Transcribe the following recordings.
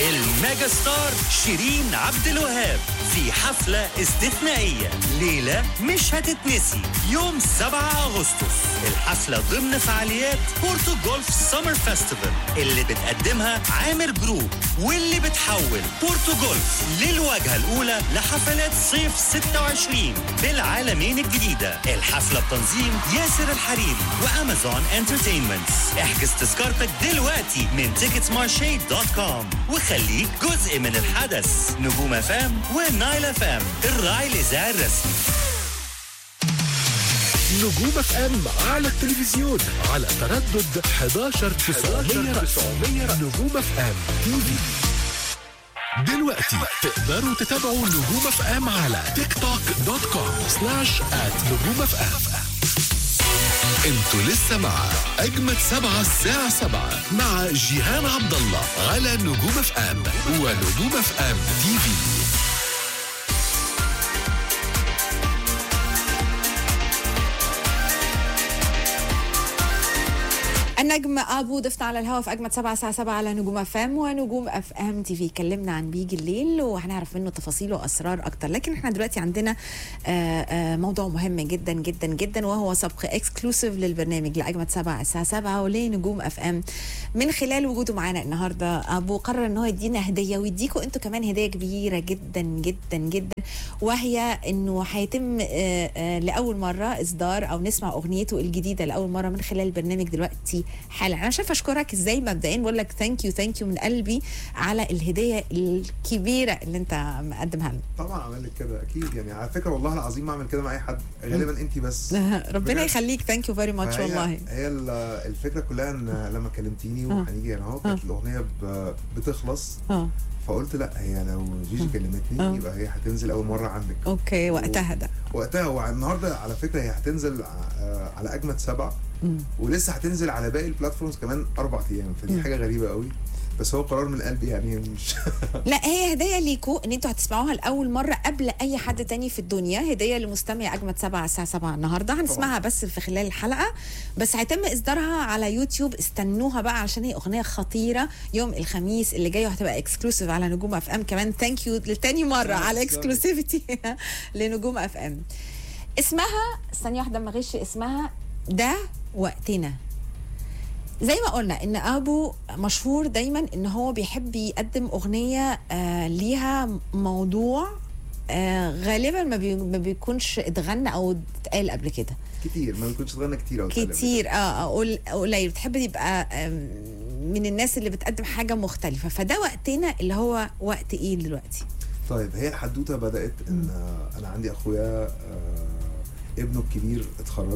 الميجا ستار شيرين عبد الوهاب في حفلة استثنائية ليلة مش هتتنسي يوم 7 أغسطس الحفلة ضمن فعاليات بورتو جولف سمر فيستيفال اللي بتقدمها عامر جروب واللي بتحول بورتو جولف للواجهة الأولى لحفلات صيف 26 بالعالمين الجديدة الحفلة بتنظيم ياسر الحريري وأمازون انترتينمنت احجز تذكرتك دلوقتي من مارشي دوت كوم وخليك جزء من الحدث نجوم فام ونايل فام الراعي الإذاعي الرسمي نجوم اف ام على التلفزيون على تردد 11 900 رأس. نجوم اف ام تي في دلوقتي تقدروا تتابعوا نجوم اف ام على تيك توك دوت كوم سلاش ات نجوم اف ام انتوا لسه مع اجمد سبعة الساعة سبعة مع جيهان عبد الله على نجوم اف ام ونجوم اف ام تي في النجم ابو ضفنا على الهواء في اجمد سبعة الساعه 7 على نجوم اف ام ونجوم اف ام تي في اتكلمنا عن بيجي الليل وهنعرف منه تفاصيل واسرار اكتر لكن احنا دلوقتي عندنا آه، آه، موضوع مهم جدا جدا جدا وهو سبق اكسكلوسيف للبرنامج لاجمد سبعة الساعه 7 ولنجوم اف ام من خلال وجوده معانا النهارده ابو قرر ان هو يدينا هديه ويديكوا انتوا كمان هديه كبيره جدا جدا جدا وهي انه هيتم آه، آه، لاول مره اصدار او نسمع اغنيته الجديده لاول مره من خلال البرنامج دلوقتي حالا انا شايفه اشكرك ازاي مبدئيا بقول لك ثانك يو ثانك يو من قلبي على الهديه الكبيره اللي انت مقدمها لنا طبعا اعمل لك كده اكيد يعني على فكره والله العظيم ما اعمل كده مع اي حد غالبا انت بس ربنا بجد. يخليك ثانك يو فيري ماتش فهي- والله هي ال- الفكره كلها ان لما كلمتيني وهنيجي هنا اهو كانت الاغنيه ب- بتخلص اه فقلت لا هي لو جيجي كلمتني آه. يبقى هي هتنزل اول مره عندك اوكي وقتها ده وقتها والنهارده على فكره هي هتنزل ع- آه، على اجمد سبعه ولسه هتنزل على باقي البلاتفورمز كمان اربع ايام فدي حاجه غريبه قوي بس هو قرار من قلبي يعني مش لا هي هديه ليكوا ان انتوا هتسمعوها لاول مره قبل اي حد تاني في الدنيا هديه لمستمع اجمد سبعة الساعه 7 النهارده هنسمعها بس في خلال الحلقه بس هيتم اصدارها على يوتيوب استنوها بقى علشان هي اغنيه خطيره يوم الخميس اللي جاي وهتبقى اكسكلوسيف على نجوم اف ام كمان ثانك يو لتاني مره على اكسكلوسيفيتي لنجوم اف ام اسمها ثانيه واحده ما غش اسمها ده وقتنا زي ما قلنا ان ابو مشهور دايما ان هو بيحب يقدم اغنيه آه ليها موضوع آه غالبا ما, بي ما بيكونش اتغنى او اتقال قبل كده كتير ما بيكونش تغنى كتير او تقلب. كتير اه آه، قل- قليل بتحب يبقى آم، من الناس اللي بتقدم حاجه مختلفه فده وقتنا اللي هو وقت ايه دلوقتي طيب هي الحدوته بدات ان آه، انا عندي اخويا آه، ابنه الكبير اتخرج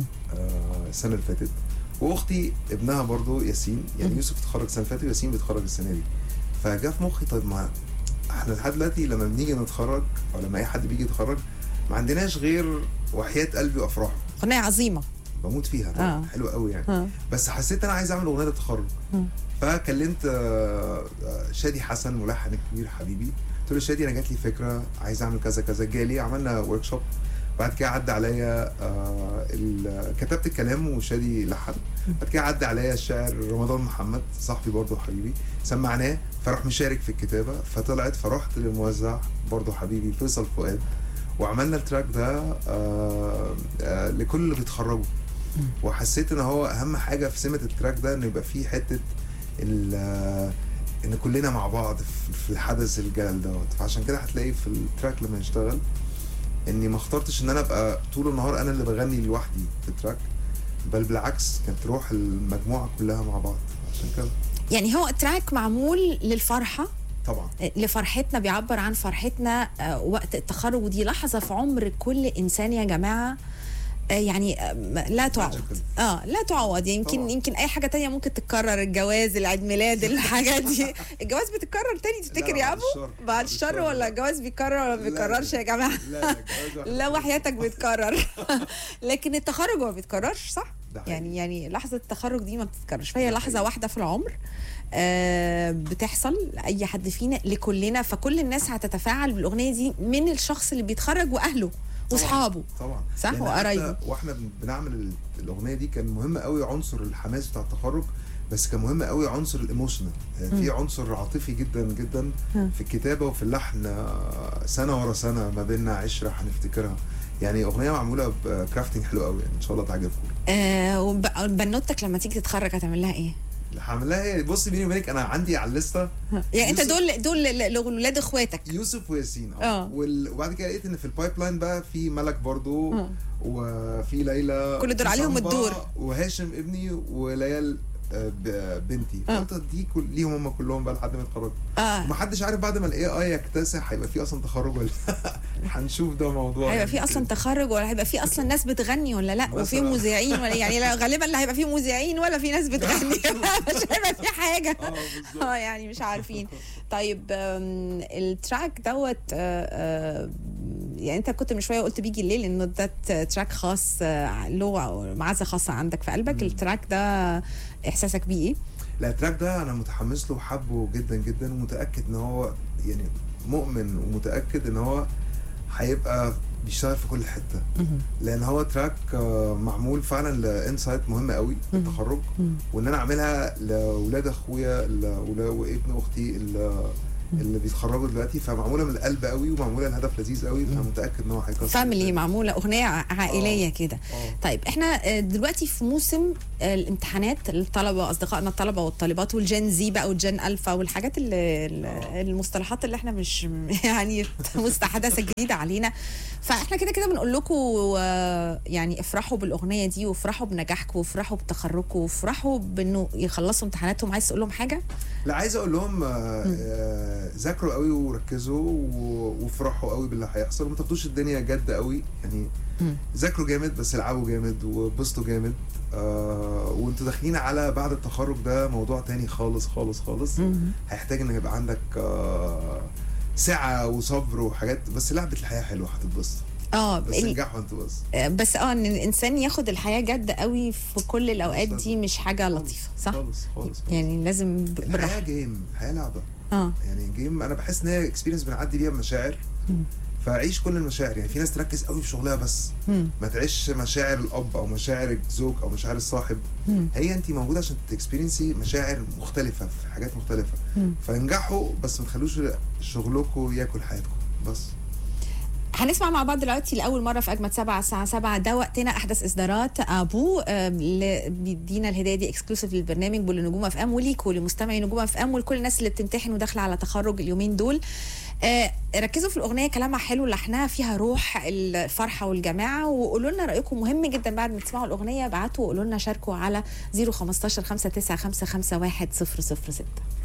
آه، السنه اللي فاتت واختي ابنها برضو ياسين يعني يوسف اتخرج السنه اللي فاتت وياسين بيتخرج السنه دي فجاء في مخي طيب ما احنا لحد دلوقتي لما بنيجي نتخرج او لما اي حد بيجي يتخرج ما عندناش غير وحياه قلبي وافراحه اغنيه عظيمه بموت فيها طبعا آه. حلوه قوي يعني آه. بس حسيت انا عايز اعمل اغنيه للتخرج مم. فكلمت آه، آه، شادي حسن ملحن كبير حبيبي قلت له شادي انا جات لي فكره عايز اعمل كذا كذا جالي عملنا ورك شوب بعد كده عدى عليا آه، ال- كتبت الكلام وشادي لحن بعد كده عدى عليا الشاعر رمضان محمد صاحبي برضه حبيبي سمعناه فراح مشارك في الكتابه فطلعت فرحت للموزع برضه حبيبي فيصل فؤاد وعملنا التراك ده آه، آه، لكل اللي بيتخرجوا وحسيت ان هو اهم حاجه في سمه التراك ده انه يبقى فيه حته ال- آه، ان كلنا مع بعض في- في الحدث الجلل دوت فعشان كده هتلاقي في التراك لما يشتغل اني ما اخترتش ان انا ابقى طول النهار انا اللي بغني لوحدي في التراك بل بالعكس كانت روح المجموعه كلها مع بعض عشان كده يعني هو تراك معمول للفرحه طبعا لفرحتنا بيعبر عن فرحتنا آه، وقت التخرج ودي لحظه في عمر كل انسان يا جماعه آه، يعني آه، لا تعوض اه لا تعوض يعني يمكن طبعا. يمكن اي حاجه تانية ممكن تتكرر الجواز العيد ميلاد الحاجات دي الجواز بيتكرر تاني تفتكر لا، يا بعد ابو الشر. بعد بعد الشر الشر. ولا الجواز بيتكرر ولا ما لا، بيتكررش لا. يا جماعه لا لا الجواز واحد لا بس. وحياتك بيتكرر لكن التخرج ما بيتكررش صح ده حقيقي. يعني يعني لحظه التخرج دي ما بتتكررش فهي لحظه واحده في العمر آه بتحصل لاي حد فينا لكلنا فكل الناس هتتفاعل بالاغنيه دي من الشخص اللي بيتخرج واهله واصحابه طبعا صح؟ لأن وقرايبه. حتى واحنا بن- بنعمل ال- الاغنيه دي كان مهم قوي عنصر الحماس بتاع التخرج بس كان مهم قوي عنصر الايموشنال يعني في عنصر عاطفي جدا جدا في الكتابه وفي اللحن آه، سنه ورا سنه ما بيننا عشره هنفتكرها يعني اغنيه معموله بكرافتنج حلو قوي يعني ان شاء الله تعجبكم آه وب- بنوتك لما تيجي تتخرج هتعمل لها ايه؟ هعمل لها ايه بصي بيني وبينك انا عندي على الليسته يعني انت يوسف- دول دول ل- ولاد اخواتك يوسف وياسين آه. وال... وبعد كده لقيت ان في البايب لاين بقى في ملك برضو آه. وفي ليلى كل دول في عليهم سامبا الدور. وهاشم ابني وليال آه، ب- بنتي آه. فقلت دي كل... ليهم هم كلهم بقى لحد ما يتخرجوا اه ومحدش عارف بعد ما الاي اي يكتسح هيبقى في اصلا تخرج ولا هنشوف ده موضوع هيبقى يعني في اصلا تخرج ولا هيبقى في اصلا ناس بتغني ولا لا وفي مثلاً. مذيعين ولا يعني لا غالبا لا هيبقى في مذيعين ولا في ناس بتغني مش هيبقى في حاجه اه بالظبط اه يعني مش عارفين طيب آم، التراك دوت آه، آه، يعني انت كنت من شويه قلت بيجي الليل انه ده ت- تراك خاص آه، له معزه خاصه عندك في قلبك التراك ده احساسك بيه ايه؟ لا التراك ده انا متحمس له وحبه جدا جدا ومتاكد ان هو يعني مؤمن ومتاكد ان هو هيبقى بيشتغل في كل حته لان هو تراك آه، معمول فعلا لانسايت مهم قوي في التخرج وان انا اعملها لاولاد اخويا ل- وابن اختي اللي اللي بيتخرجوا دلوقتي فمعموله من القلب قوي ومعموله لهدف لذيذ قوي فمتاكد ان هو هيكسر فاميلي الدنيا. معموله اغنيه ع- عائليه كده اه طيب احنا آه، دلوقتي في موسم آه، الامتحانات الطلبه اصدقائنا الطلبه والطالبات والجين زي بقى والجين الفا والحاجات اللي آه. المصطلحات اللي احنا مش يعني مستحدثه جديده علينا فاحنا كده كده بنقول لكم آه، يعني افرحوا بالاغنيه دي وافرحوا بنجاحكم وافرحوا بتخرجكم وافرحوا بانه يخلصوا امتحاناتهم عايز تقول لهم حاجه؟ لا عايز اقول لهم آه، آه، ذاكروا قوي وركزوا و- وافرحوا قوي باللي هيحصل وما تاخدوش الدنيا جد قوي يعني مم. ذاكروا جامد بس العبوا جامد وبسطوا جامد آه وانتوا داخلين على بعد التخرج ده موضوع تاني خالص خالص خالص هيحتاج ان يبقى عندك آه سعة وصبر وحاجات بس لعبة الحياة حلوة هتتبسط اه بس ال- انجحوا انتوا بس آه، بس اه ان الانسان ياخد الحياه جد قوي في كل الاوقات دي مش حاجه لطيفه صح؟ خالص خالص, خالص. يعني لازم ب- الحياة بالراحه جيم الحياة لعبة اه يعني جيم انا بحس ان هي اكسبيرينس بنعدي بيها بمشاعر فعيش كل المشاعر يعني في ناس تركز قوي في شغلها بس مم. ما تعيش مشاعر الاب او مشاعر الزوج او مشاعر الصاحب مم. هي انت موجوده عشان تكسبيرينسي مشاعر مختلفه في حاجات مختلفه مم. فانجحوا بس ما تخلوش شغلكم ياكل حياتكم بس هنسمع مع بعض دلوقتي لاول مره في اجمد سبعة الساعه 7 ده وقتنا احدث اصدارات ابو آم، اللي بيدينا الهدايه دي اكسكلوسيف للبرنامج ولنجوم اف ام وليك ولمستمعي نجوم اف ام ولكل الناس اللي بتمتحن وداخله على تخرج اليومين دول آه، ركزوا في الاغنيه كلامها حلو لحنها فيها روح الفرحه والجماعه وقولوا لنا رايكم مهم جدا بعد ما تسمعوا الاغنيه ابعتوا وقولوا لنا شاركوا على 015 595 51 006